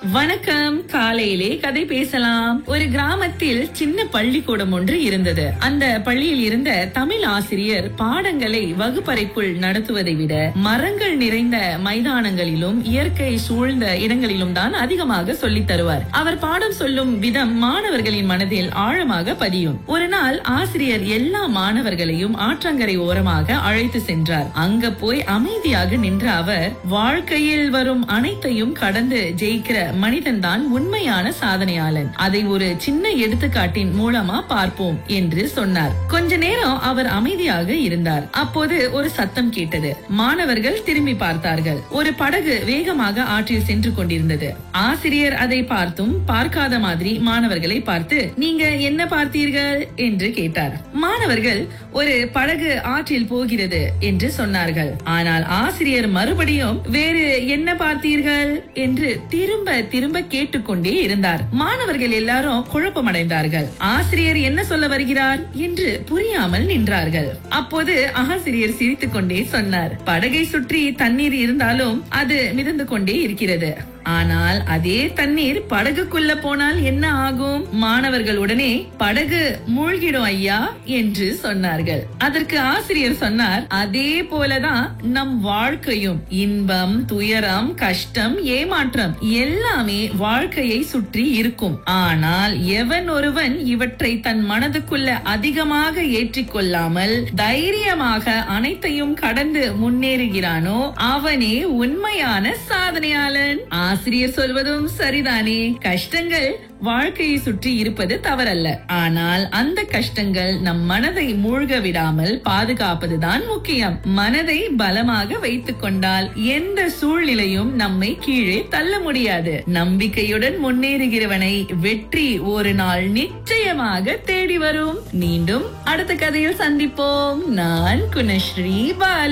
வணக்கம் காலையிலே கதை பேசலாம் ஒரு கிராமத்தில் சின்ன பள்ளிக்கூடம் ஒன்று இருந்தது அந்த பள்ளியில் இருந்த தமிழ் ஆசிரியர் பாடங்களை வகுப்பறைக்குள் நடத்துவதை விட மரங்கள் நிறைந்த மைதானங்களிலும் இயற்கை சூழ்ந்த இடங்களிலும் தான் அதிகமாக சொல்லித் தருவார் அவர் பாடம் சொல்லும் விதம் மாணவர்களின் மனதில் ஆழமாக பதியும் ஒரு நாள் ஆசிரியர் எல்லா மாணவர்களையும் ஆற்றங்கரை ஓரமாக அழைத்து சென்றார் அங்க போய் அமைதியாக நின்ற அவர் வாழ்க்கையில் வரும் அனைத்தையும் கடந்து ஜெயிக்கிற மனிதன் தான் உண்மையான சாதனையாளன் அதை ஒரு சின்ன எடுத்துக்காட்டின் மூலமா பார்ப்போம் என்று சொன்னார் கொஞ்ச நேரம் அவர் அமைதியாக இருந்தார் அப்போது ஒரு சத்தம் கேட்டது மாணவர்கள் திரும்பி பார்த்தார்கள் ஒரு படகு வேகமாக ஆற்றில் சென்று கொண்டிருந்தது ஆசிரியர் அதை பார்த்தும் பார்க்காத மாதிரி மாணவர்களை பார்த்து நீங்க என்ன பார்த்தீர்கள் என்று கேட்டார் மாணவர்கள் ஒரு படகு ஆற்றில் போகிறது என்று சொன்னார்கள் ஆனால் ஆசிரியர் மறுபடியும் வேறு என்ன பார்த்தீர்கள் என்று திரும்ப திரும்ப கேட்டுக்கொண்டே இருந்தார் மாணவர்கள் எல்லாரும் குழப்பமடைந்தார்கள் ஆசிரியர் என்ன சொல்ல வருகிறார் என்று புரியாமல் நின்றார்கள் அப்போது ஆசிரியர் சிரித்துக் கொண்டே சொன்னார் படகை சுற்றி தண்ணீர் இருந்தாலும் அது மிதந்து கொண்டே இருக்கிறது ஆனால் அதே தண்ணீர் படகுக்குள்ள போனால் என்ன ஆகும் மாணவர்கள் உடனே படகு மூழ்கிடும் ஐயா என்று சொன்னார்கள் அதற்கு ஆசிரியர் சொன்னார் அதே போலதான் நம் வாழ்க்கையும் இன்பம் துயரம் கஷ்டம் ஏமாற்றம் எல்லாமே வாழ்க்கையை சுற்றி இருக்கும் ஆனால் எவன் ஒருவன் இவற்றை தன் மனதுக்குள்ள அதிகமாக ஏற்றிக்கொள்ளாமல் தைரியமாக அனைத்தையும் கடந்து முன்னேறுகிறானோ அவனே உண்மையான சாதனையாளன் ஆசிரியர் சொல்வதும் சரிதானே கஷ்டங்கள் வாழ்க்கையை சுற்றி இருப்பது தவறல்ல ஆனால் அந்த கஷ்டங்கள் நம் மனதை மூழ்க விடாமல் பாதுகாப்பதுதான் முக்கியம் மனதை பலமாக வைத்துக் கொண்டால் எந்த சூழ்நிலையும் நம்மை கீழே தள்ள முடியாது நம்பிக்கையுடன் முன்னேறுகிறவனை வெற்றி ஒரு நாள் நிச்சயமாக தேடி வரும் மீண்டும் அடுத்த கதையில் சந்திப்போம் நான் குணஸ்ரீ பால்